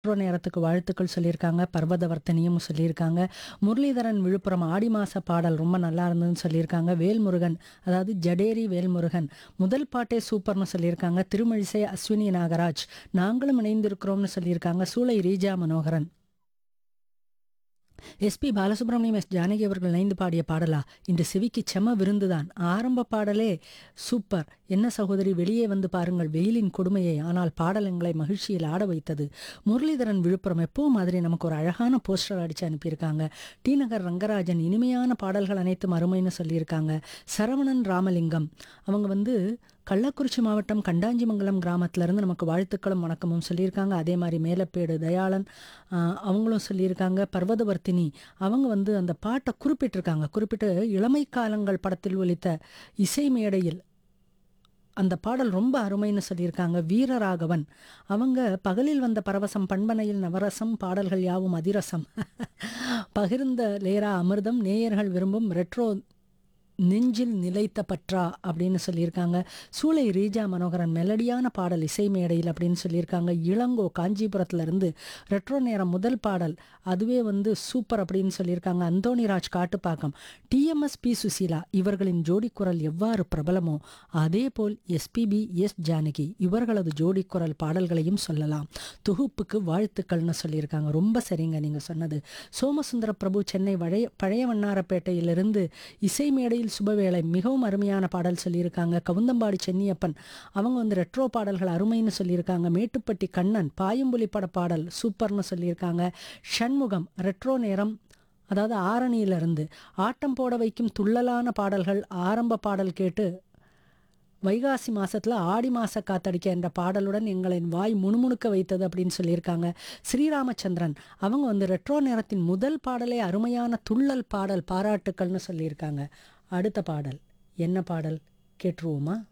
retro நேரத்துக்கு வாழ்த்துக்கள் சொல்லியிருக்காங்க பர்வதவர்த்தனியும் சொல்லியிருக்காங்க முரளிதரன் விழுப்புரம் ஆடி மாச பாடல் ரொம்ப நல்லா இருந்ததுன்னு சொல்லியிருக்காங்க வேல்முருகன் அதாவது ஜடேரி வேல்முருகன் முதல் பாட்டே சூப்பர்னு சொல்லியிருக்காங்க திருமழிசை அஸ்வினி நாகராஜ் நாங்களும் இணைந்திருக்கிறோம்னு சொல்லியிருக்காங்க சூளை ரீஜா மனோகரன் எஸ்பி பாலசுப்ரமணியம் எஸ் ஜானகி அவர்கள் இணைந்து பாடிய பாடலா இன்று செவிக்கு செம விருந்துதான் ஆரம்ப பாடலே சூப்பர் என்ன சகோதரி வெளியே வந்து பாருங்கள் வெயிலின் கொடுமையை ஆனால் பாடல் எங்களை மகிழ்ச்சியில் ஆட வைத்தது முரளிதரன் விழுப்புரம் எப்போ மாதிரி நமக்கு ஒரு அழகான போஸ்டர் அடிச்சு அனுப்பியிருக்காங்க டி நகர் ரங்கராஜன் இனிமையான பாடல்கள் அனைத்தும் அருமைன்னு சொல்லியிருக்காங்க சரவணன் ராமலிங்கம் அவங்க வந்து கள்ளக்குறிச்சி மாவட்டம் கண்டாஞ்சிமங்கலம் கிராமத்திலேருந்து நமக்கு வாழ்த்துக்களும் வணக்கமும் சொல்லியிருக்காங்க அதே மாதிரி மேலப்பேடு தயாளன் ஆஹ், அவங்களும் சொல்லியிருக்காங்க பர்வதவர்த்தினி அவங்க வந்து அந்த பாட்டை குறிப்பிட்டிருக்காங்க குறிப்பிட்டு இளமை காலங்கள் படத்தில் ஒலித்த இசை மேடையில் அந்த பாடல் ரொம்ப அருமைன்னு சொல்லியிருக்காங்க வீரராகவன் அவங்க பகலில் வந்த பரவசம் பண்பனையில் நவரசம் பாடல்கள் யாவும் அதிரசம் பகிர்ந்த லேரா அமிர்தம் நேயர்கள் விரும்பும் ரெட்ரோ நெஞ்சில் நிலைத்த பற்றா அப்படின்னு சொல்லியிருக்காங்க சூளை ரீஜா மனோகரன் மெலடியான பாடல் இசை மேடையில் அப்படின்னு சொல்லியிருக்காங்க இளங்கோ காஞ்சிபுரத்துல இருந்து ரெட்ரோ நேரம் முதல் பாடல் அதுவே வந்து சூப்பர் அப்படின்னு சொல்லியிருக்காங்க அந்தோணிராஜ் காட்டுப்பாக்கம் டிஎம்எஸ் பி சுசீலா இவர்களின் ஜோடி குரல் எவ்வாறு பிரபலமோ அதே போல் எஸ்பிபி எஸ் ஜானகி இவர்களது ஜோடி குரல் பாடல்களையும் சொல்லலாம் தொகுப்புக்கு வாழ்த்துக்கள்னு சொல்லியிருக்காங்க ரொம்ப சரிங்க நீங்கள் சொன்னது சோமசுந்தர பிரபு சென்னை வழைய பழைய வண்ணாரப்பேட்டையிலிருந்து இசை மேடையில் சுபவேளை மிகவும் அருமையான பாடல் சொல்லியிருக்காங்க கவுந்தம்பாடி சென்னியப்பன் அவங்க வந்து ரெட்ரோ பாடல்கள் அருமைன்னு சொல்லியிருக்காங்க மேட்டுப்பட்டி கண்ணன் பாயும்புலி பட பாடல் சூப்பர்னு சொல்லியிருக்காங்க ஷண்முகம் ரெட்ரோ நேரம் அதாவது ஆரணியிலிருந்து ஆட்டம் போட வைக்கும் துள்ளலான பாடல்கள் ஆரம்ப பாடல் கேட்டு வைகாசி மாசத்துல ஆடி மாச காத்தடிக்க என்ற பாடலுடன் எங்களின் வாய் முணுமுணுக்க வைத்தது அப்படின்னு சொல்லியிருக்காங்க ஸ்ரீராமச்சந்திரன் அவங்க வந்து ரெட்ரோ நேரத்தின் முதல் பாடலே அருமையான துள்ளல் பாடல் பாராட்டுக்கள்னு சொல்லியிருக்காங்க அடுத்த பாடல் என்ன பாடல் கேட்டுருவோமா